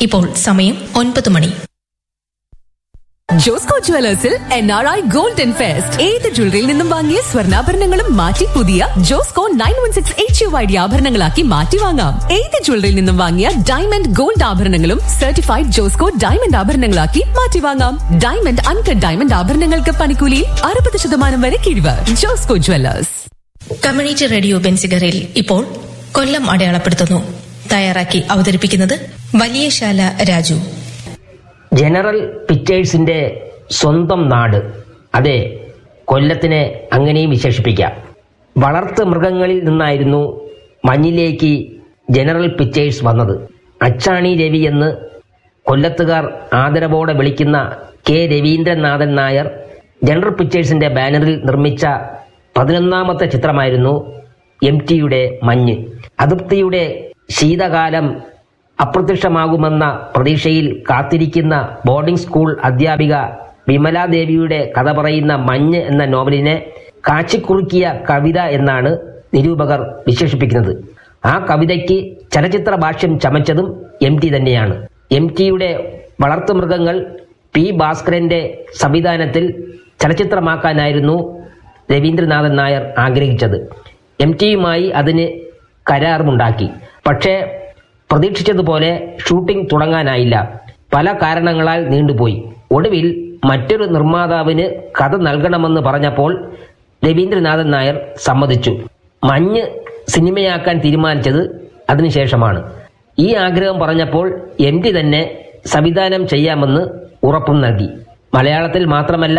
ഇപ്പോൾ സമയം ഒൻപത് മണി ജോസ്കോ ജുവലേഴ്സിൽ N R I golden fest ഏത് ജ്വല്ലറിയിൽ നിന്നും വാങ്ങിയ സ്വർണ്ണാഭരണങ്ങളും മാറ്റി പുതിയ Josco nine one six H U I D ആഭരണങ്ങളാക്കി മാറ്റി വാങ്ങാം ഏത് ജ്വല്ലറിയിൽ നിന്നും വാങ്ങിയ ഡയമണ്ട് ഗോൾഡ് ആഭരണങ്ങളും സർട്ടിഫൈഡ് ജോസ്കോ ഡയമണ്ട് ആഭരണങ്ങളാക്കി മാറ്റി വാങ്ങാം ഡയമണ്ട് അൺകട്ട് ഡയമണ്ട് ആഭരണങ്ങൾക്ക് പണിക്കൂലിയിൽ അറുപത് ശതമാനം വരെ കിഴിവ് ജോസ്കോ ജുവലേഴ്സ് കമ്മ്യൂണിറ്റി റേഡിയോ ബെൻസിഗറിൽ ഇപ്പോൾ കൊല്ലം അടയാളപ്പെടുത്തുന്നു തയ്യാറാക്കി അവതരിപ്പിക്കുന്നത് വലിയശാല രാജു ജനറൽ പിക്ചേഴ്സിന്റെ സ്വന്തം നാട് അതെ കൊല്ലത്തിനെ അങ്ങനെയും വിശേഷിപ്പിക്കാം വളർത്തു മൃഗങ്ങളിൽ നിന്നായിരുന്നു മഞ്ഞിലേക്ക് ജനറൽ പിക്ചേഴ്സ് വന്നത് അച്ചാണി രവി എന്ന് കൊല്ലത്തുകാർ ആദരവോടെ വിളിക്കുന്ന കെ രവീന്ദ്രനാഥൻ നായർ ജനറൽ പിക്ചേഴ്സിന്റെ ബാനറിൽ നിർമ്മിച്ച പതിനൊന്നാമത്തെ ചിത്രമായിരുന്നു എം ടിയുടെ മഞ്ഞ് അതൃപ്തിയുടെ ശീതകാലം അപ്രത്യക്ഷമാകുമെന്ന പ്രതീക്ഷയിൽ കാത്തിരിക്കുന്ന ബോർഡിംഗ് സ്കൂൾ അധ്യാപിക വിമലാദേവിയുടെ കഥ പറയുന്ന മഞ്ഞ് എന്ന നോവലിനെ കാച്ചിക്കുറുക്കിയ കവിത എന്നാണ് നിരൂപകർ വിശേഷിപ്പിക്കുന്നത് ആ കവിതയ്ക്ക് ചലച്ചിത്ര ഭാഷ്യം ചമച്ചതും എം ടി തന്നെയാണ് എം ടിയുടെ വളർത്തുമൃഗങ്ങൾ പി ഭാസ്കരന്റെ സംവിധാനത്തിൽ ചലച്ചിത്രമാക്കാനായിരുന്നു രവീന്ദ്രനാഥൻ നായർ ആഗ്രഹിച്ചത് എം ടിയുമായി അതിന് കരാറുമുണ്ടാക്കി പക്ഷേ പ്രതീക്ഷിച്ചതുപോലെ ഷൂട്ടിംഗ് തുടങ്ങാനായില്ല പല കാരണങ്ങളാൽ നീണ്ടുപോയി ഒടുവിൽ മറ്റൊരു നിർമ്മാതാവിന് കഥ നൽകണമെന്ന് പറഞ്ഞപ്പോൾ രവീന്ദ്രനാഥൻ നായർ സമ്മതിച്ചു മഞ്ഞ് സിനിമയാക്കാൻ തീരുമാനിച്ചത് അതിനുശേഷമാണ് ഈ ആഗ്രഹം പറഞ്ഞപ്പോൾ എം ടി തന്നെ സംവിധാനം ചെയ്യാമെന്ന് ഉറപ്പും നൽകി മലയാളത്തിൽ മാത്രമല്ല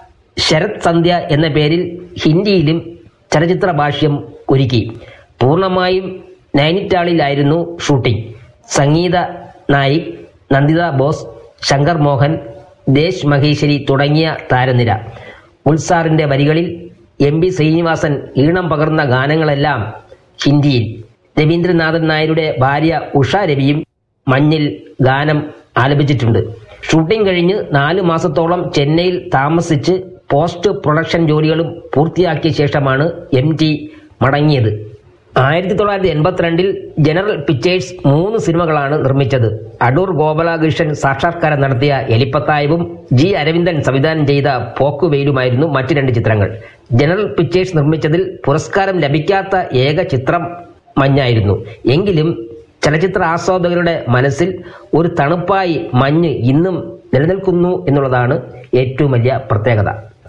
ശരത് സന്ധ്യ എന്ന പേരിൽ ഹിന്ദിയിലും ചലച്ചിത്ര ഭാഷ്യം ഒരുക്കി പൂർണ്ണമായും നൈനിറ്റാളിലായിരുന്നു ഷൂട്ടിംഗ് സംഗീത നായിക് നന്ദിത ബോസ് ശങ്കർ മോഹൻ ദേശ് മഹേശ്വരി തുടങ്ങിയ താരനിര ഉത്സാറിന്റെ വരികളിൽ എം പി ശ്രീനിവാസൻ ഈണം പകർന്ന ഗാനങ്ങളെല്ലാം ഹിന്ദിയിൽ രവീന്ദ്രനാഥൻ നായരുടെ ഭാര്യ ഉഷ രവിയും മഞ്ഞിൽ ഗാനം ആലപിച്ചിട്ടുണ്ട് ഷൂട്ടിംഗ് കഴിഞ്ഞ് നാലു മാസത്തോളം ചെന്നൈയിൽ താമസിച്ച് പോസ്റ്റ് പ്രൊഡക്ഷൻ ജോലികളും പൂർത്തിയാക്കിയ ശേഷമാണ് എം ടി മടങ്ങിയത് ആയിരത്തി തൊള്ളായിരത്തി എൺപത്തിരണ്ടിൽ ജനറൽ പിക്ചേഴ്സ് മൂന്ന് സിനിമകളാണ് നിർമ്മിച്ചത് അടൂർ ഗോപാലകൃഷ്ണൻ സാക്ഷാത്കാരം നടത്തിയ എലിപ്പത്തായവും ജി അരവിന്ദൻ സംവിധാനം ചെയ്ത പോക്കുവെയിലുമായിരുന്നു മറ്റു രണ്ട് ചിത്രങ്ങൾ ജനറൽ പിക്ചേഴ്സ് നിർമ്മിച്ചതിൽ പുരസ്കാരം ലഭിക്കാത്ത ഏക ചിത്രം മഞ്ഞായിരുന്നു എങ്കിലും ചലച്ചിത്ര ആസ്വാദകരുടെ മനസ്സിൽ ഒരു തണുപ്പായി മഞ്ഞ് ഇന്നും നിലനിൽക്കുന്നു എന്നുള്ളതാണ് ഏറ്റവും വലിയ പ്രത്യേകത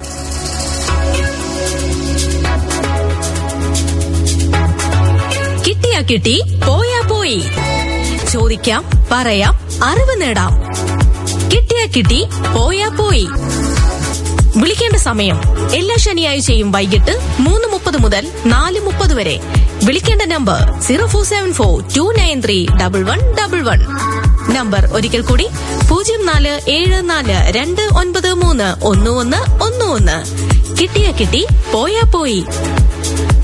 കിട്ടിയാ കിട്ടി പോയാ പോയി ചോദിക്കാം പറയാം അറിവ് നേടാം കിട്ടിയാ കിട്ടി പോയാ പോയി വിളിക്കേണ്ട സമയം എല്ലാ ശനിയാഴ്ചയും വൈകിട്ട് മൂന്ന് മുപ്പത് മുതൽ നാല് മുപ്പത് വരെ വിളിക്കേണ്ട number zero four seven four two nine three double one double one number ഒരിക്കൽ കൂടി പൂജ്യം നാല് ഏഴ് നാല് രണ്ട് ഒൻപത് മൂന്ന് ഒന്ന് ഒന്ന് ഒന്ന് ഒന്ന് കിട്ടിയാ കിട്ടി പോയാ പോയി